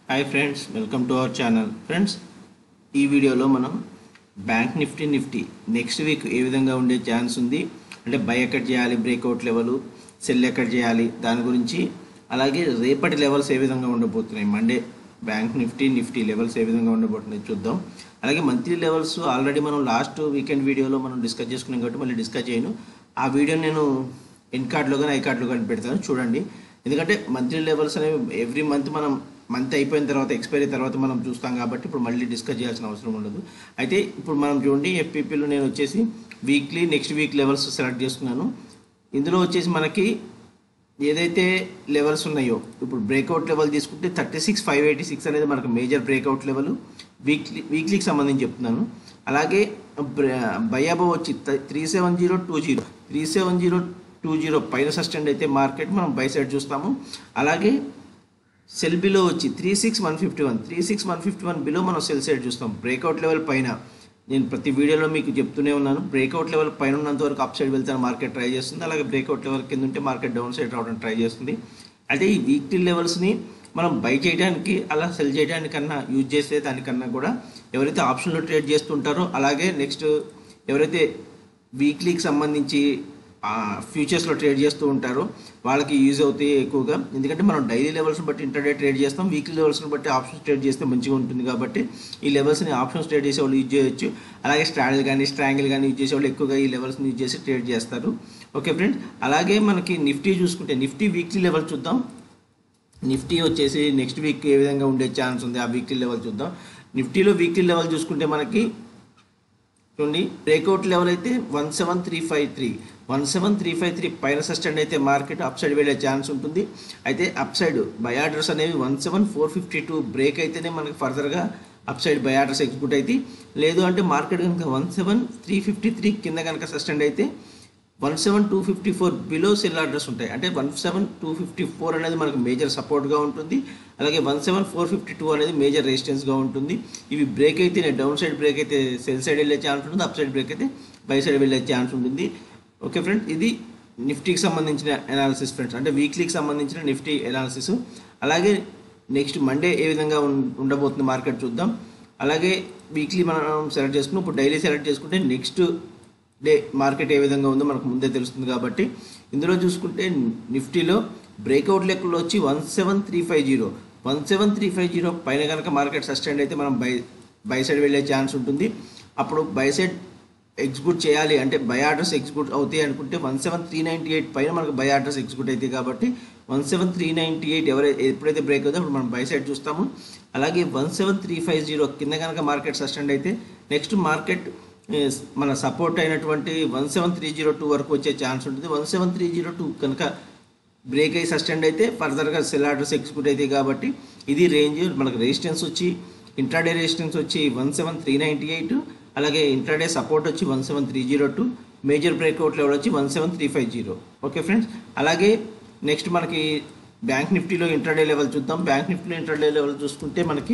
hi friends welcome to our channel friends ఈ వీడియోలో మనం bank Nifty Nifty next week ఏ విధంగా ఉండే ఛాన్స్ ఉంది అంటే బై ఎక్కడ చేయాలి బ్రేక్అవుట్ లెవెల్ సెల్ ఎక్కడ చేయాలి దాని గురించి అలాగే రేపటి లెవెల్స్ ఏ విధంగా ఉండబోతున్నాయి Monday bank Nifty Nifty levels ఏ విధంగా ఉండబోతున్నాయి చూద్దాం అలాగే మంత్లీ లెవెల్స్ ఆల్రెడీ మనం లాస్ట్ వీకెండ్ వీడియోలో మనం డిస్కస్ చేసుకున్నాం కాబట్టి మళ్ళీ డిస్కస్ చేయను ఆ వీడియో నేను ఇన్ కార్డ్లో కానీ ఐ కార్డ్లో కానీ పెడతాను చూడండి ఎందుకంటే మంత్లీ లెవెల్స్ అనేవి ఎవ్రీ మంత్ మనం మంత్ అయిపోయిన తర్వాత ఎక్స్పైరీ తర్వాత మనం చూస్తాం కాబట్టి ఇప్పుడు మళ్ళీ డిస్కస్ చేయాల్సిన అవసరం ఉండదు అయితే ఇప్పుడు మనం చూడండి ఎఫ్పీపీలో నేను వచ్చేసి weekly next week levels select చేసుకున్నాను ఇందులో వచ్చేసి మనకి ఏదైతే లెవెల్స్ ఉన్నాయో ఇప్పుడు బ్రేక్అవుట్ లెవెల్ తీసుకుంటే thirty six five eighty six అనేది మనకు మేజర్ బ్రేక్అవుట్ లెవెల్ వీక్లీ వీక్లీకి సంబంధించి చెప్తున్నాను అలాగే బయాబో వచ్చి three seven zero two zero three seven zero two zero పైన సస్టెండ్ అయితే మార్కెట్ మనం బై సైడ్ చూస్తాము అలాగే సెల్ బిలో వచ్చి three six one fifty one three six one fifty one below మనం సెల్ సైడ్ చూస్తాం బ్రేక్అవుట్ లెవెల్ పైన నేను ప్రతి వీడియోలో మీకు చెప్తూనే ఉన్నాను బ్రేక్అవుట్ లెవెల్ పైన ఉన్నంత వరకు అప్ సైడ్ వెళ్తాను మార్కెట్ ట్రై చేస్తుంది అలాగే బ్రేక్అవుట్ లెవెల్ కింద ఉంటే మార్కెట్ డౌన్ సైడ్ రావడం ట్రై చేస్తుంది అయితే ఈ వీక్లీ లెవెల్స్ని మనం బై చేయడానికి అలా సెల్ చేయడానికన్నా యూజ్ చేసే దానికన్నా కూడా ఎవరైతే ఆప్షన్లో ట్రేడ్ చేస్తుంటారో అలాగే నెక్స్ట్ ఎవరైతే వీక్లీకి సంబంధించి ఫ్యూచర్స్లో ట్రేడ్ చేస్తూ ఉంటారో వాళ్ళకి యూజ్ అవుతాయి ఎక్కువగా ఎందుకంటే మనం డైలీ లెవెల్స్ని బట్టి ఇంటర్డే ట్రేడ్ చేస్తాం వీక్లీ లెవెల్స్ని బట్టి ఆప్షన్స్ ట్రేడ్ చేస్తే మంచిగా ఉంటుంది కాబట్టి ఈ లెవెల్స్ని ఆప్షన్స్ ట్రేడ్ చేసే వాళ్ళు యూజ్ చేయొచ్చు అలాగే స్ట్రాంగిల్ కానీ స్ట్రాంగిల్ కానీ యూజ్ చేసే వాళ్ళు ఎక్కువగా ఈ లెవెల్స్ని యూజ్ చేసి ట్రేడ్ చేస్తారు ఓకే ఫ్రెండ్స్ అలాగే మనకి నిఫ్టీ చూసుకుంటే నిఫ్టీ వీక్లీ లెవెల్ చూద్దాం నిఫ్టీ వచ్చేసి నెక్స్ట్ వీక్ ఏ విధంగా ఉండే ఛాన్స్ ఉంది ఆ వీక్లీ లెవెల్ చూద్దాం నిఫ్టీలో వీక్లీ లెవెల్ చూసుకుంటే మనకి చూడండి బ్రేక్అవుట్ లెవెల్ అయితే one seven three five three one seven three five three పైన సస్టెండ్ అయితే మార్కెట్ అప్ సైడ్ వెళ్ళే ఛాన్స్ ఉంటుంది అయితే అప్ సైడ్ బై ఆర్డర్స్ అనేవి one seven four fifty two break అయితేనే మనకి ఫర్దర్గా up side buy orders execute అయితే లేదు అంటే మార్కెట్ కనుక one seven three fifty three కింద కనుక సస్టెండ్ అయితే one seven two fifty four below sell orders ఉంటాయి అంటే one seven two fifty four అనేది మనకు మేజర్ సపోర్ట్గా ఉంటుంది అలాగే one seven four fifty two అనేది మేజర్ రెసిస్టెన్స్గా ఉంటుంది ఇవి బ్రేక్ అయితే డౌన్ సైడ్ బ్రేక్ అయితే సెల్ సైడ్ వెళ్ళే ఛాన్స్ ఉంటుంది అప్ సైడ్ బ్రేక్ అయితే బై సైడ్ వెళ్ళే ఛాన్స్ ఉంటుంది ఓకే ఫ్రెండ్స్ ఇది నిఫ్టీకి సంబంధించిన అనాలిసిస్ ఫ్రెండ్స్ అంటే వీక్లీకి సంబంధించిన నిఫ్టీ అనాలిసిస్ అలాగే నెక్స్ట్ మండే ఏ విధంగా ఉండబోతుంది మార్కెట్ చూద్దాం అలాగే వీక్లీ మనం సెలెక్ట్ చేసుకున్నాం ఇప్పుడు డైలీ సెలెక్ట్ చేసుకుంటే నెక్స్ట్ డే మార్కెట్ ఏ విధంగా ఉందో మనకు ముందే తెలుస్తుంది కాబట్టి ఇందులో చూసుకుంటే నిఫ్టీలో బ్రేక్అవుట్ లెక్కలో వచ్చి one seven three five zero one seven three five zero పైన కనుక మార్కెట్ సస్టైండ్ అయితే మనం బై బై సైడ్ వెళ్ళే ఛాన్స్ ఉంటుంది అప్పుడు బై సైడ్ ఎగ్జిక్యూట్ చేయాలి అంటే బై ఆర్డర్స్ ఎగ్జిక్యూట్ అవుతాయి అనుకుంటే one seven three ninety eight పైన మనకు బై ఆర్డర్స్ ఎగ్జిక్యూట్ అవుతాయి కాబట్టి one seven three ninety eight ఎవరైతే ఎప్పుడైతే బ్రేక్ అవుతుందో అప్పుడు మనం బై సైడ్ చూస్తాము అలాగే one seven three five zero కింద కనుక మార్కెట్ సస్టెండ్ అయితే నెక్స్ట్ మార్కెట్ మన సపోర్ట్ అయినటువంటి one seven three zero two వరకు వచ్చే ఛాన్స్ ఉంటుంది one seven three zero two కనుక బ్రేక్ అయ్యి సస్టెండ్ అయితే ఫర్దర్గా సెల్ ఆర్డర్స్ ఎగ్జిక్యూట్ అవుతాయి కాబట్టి ఇది రేంజ్ మనకు రెసిస్టెన్స్ వచ్చి ఇంట్రాడే రెసిస్టెన్స్ వచ్చి one seven three ninety eight అలాగే ఇంట్రాడే సపోర్ట్ వచ్చి one seven three zero two major breakout level వచ్చి one seven three five zero okay friends అలాగే నెక్స్ట్ మనకి బ్యాంక్ నిఫ్టీలో ఇంట్రాడే లెవెల్ చూద్దాం బ్యాంక్ నిఫ్టీలో ఇంట్రాడే లెవెల్ చూసుకుంటే మనకి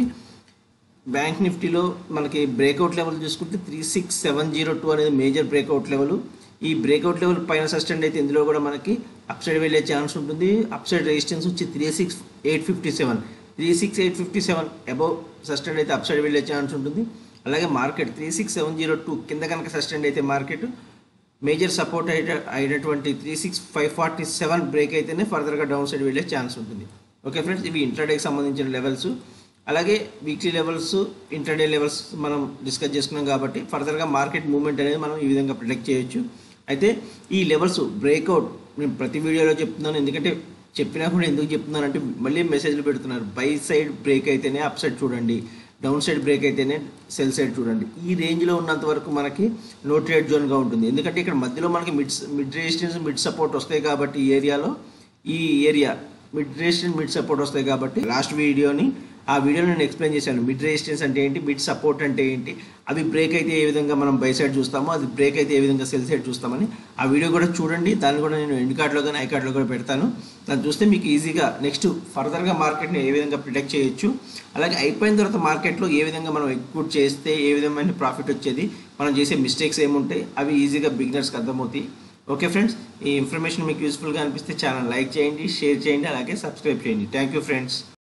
బ్యాంక్ నిఫ్టీలో మనకి బ్రేక్అవుట్ లెవెల్ చూసుకుంటే three six seven zero two అనేది మేజర్ బ్రేక్అవుట్ లెవెల్ ఈ బ్రేక్అవుట్ లెవెల్ పైన సస్టెండ్ అయితే ఇందులో కూడా మనకి అప్ సైడ్ వెళ్ళే ఛాన్స్ ఉంటుంది అప్ సైడ్ రెసిస్టెన్స్ వచ్చి three six eight fifty seven three six eight fifty seven above sustained అయితే అప్ సైడ్ వెళ్ళే ఛాన్స్ ఉంటుంది అలాగే market three six seven zero two కింద కనుక సస్టెండ్ అయితే మార్కెట్ మేజర్ సపోర్ట్ అయిన అయినటువంటి three six five forty seven break అయితేనే ఫర్దర్గా డౌన్ సైడ్ వెళ్ళే ఛాన్స్ ఉంటుంది ఓకే ఫ్రెండ్స్ ఇవి ఇంటర్డేకి సంబంధించిన లెవెల్స్ అలాగే వీక్లీ లెవెల్స్ ఇంటర్డే లెవెల్స్ మనం డిస్కస్ చేసుకున్నాం కాబట్టి ఫర్దర్గా మార్కెట్ మూవ్మెంట్ అనేది మనం ఈ విధంగా ప్రొటెక్ట్ చేయొచ్చు అయితే ఈ లెవెల్స్ బ్రేక్అవుట్ నేను ప్రతి వీడియోలో చెప్తున్నాను ఎందుకంటే చెప్పినా కూడా ఎందుకు చెప్తున్నాను అంటే మళ్ళీ మెసేజ్లు పెడుతున్నారు బై సైడ్ బ్రేక్ అయితేనే అప్ సైడ్ చూడండి డౌన్ సైడ్ బ్రేక్ అయితేనే సెల్ సైడ్ చూడండి ఈ రేంజ్లో ఉన్నంత వరకు మనకి నో ట్రేడ్ జోన్గా ఉంటుంది ఎందుకంటే ఇక్కడ మధ్యలో మనకి mid mid resistance mid support వస్తాయి కాబట్టి ఈ ఏరియాలో ఈ area mid resistance mid support వస్తాయి కాబట్టి లాస్ట్ వీడియోని ఆ వీడియోలో నేను ఎక్స్ప్లెయిన్ చేశాను మిడ్ రెసిస్టెన్స్ అంటే ఏంటి మిడ్ సపోర్ట్ అంటే ఏంటి అవి బ్రేక్ అయితే ఏ విధంగా మనం బై సైడ్ చూస్తామో అది బ్రేక్ అయితే ఏ విధంగా సెల్ సైడ్ చూస్తామని ఆ వీడియో కూడా చూడండి దాన్ని కూడా నేను ఎండ్ కార్డ్లో కానీ ఐ కార్డ్లో కూడా పెడతాను దాన్ని చూస్తే మీకు ఈజీగా నెక్స్ట్ ఫర్దర్గా మార్కెట్ని ఏ విధంగా ప్రొటెక్ట్ చేయొచ్చు అలాగే అయిపోయిన తర్వాత మార్కెట్లో ఏ విధంగా మనం ఎగ్జిక్యూట్ చేస్తే ఏ విధమైన ప్రాఫిట్ వచ్చేది మనం చేసే మిస్టేక్స్ ఏముంటాయి అవి ఈజీగా బిగినర్స్కి అర్థమవుతాయి ఓకే ఫ్రెండ్స్ ఈ ఇన్ఫర్మేషన్ మీకు యూస్ఫుల్గా అనిపిస్తే ఛానల్ లైక్ చేయండి షేర్ చేయండి అలాగే సబ్స్క్రైబ్ చేయండి థ్యాంక్ యూ ఫ్రెండ్స్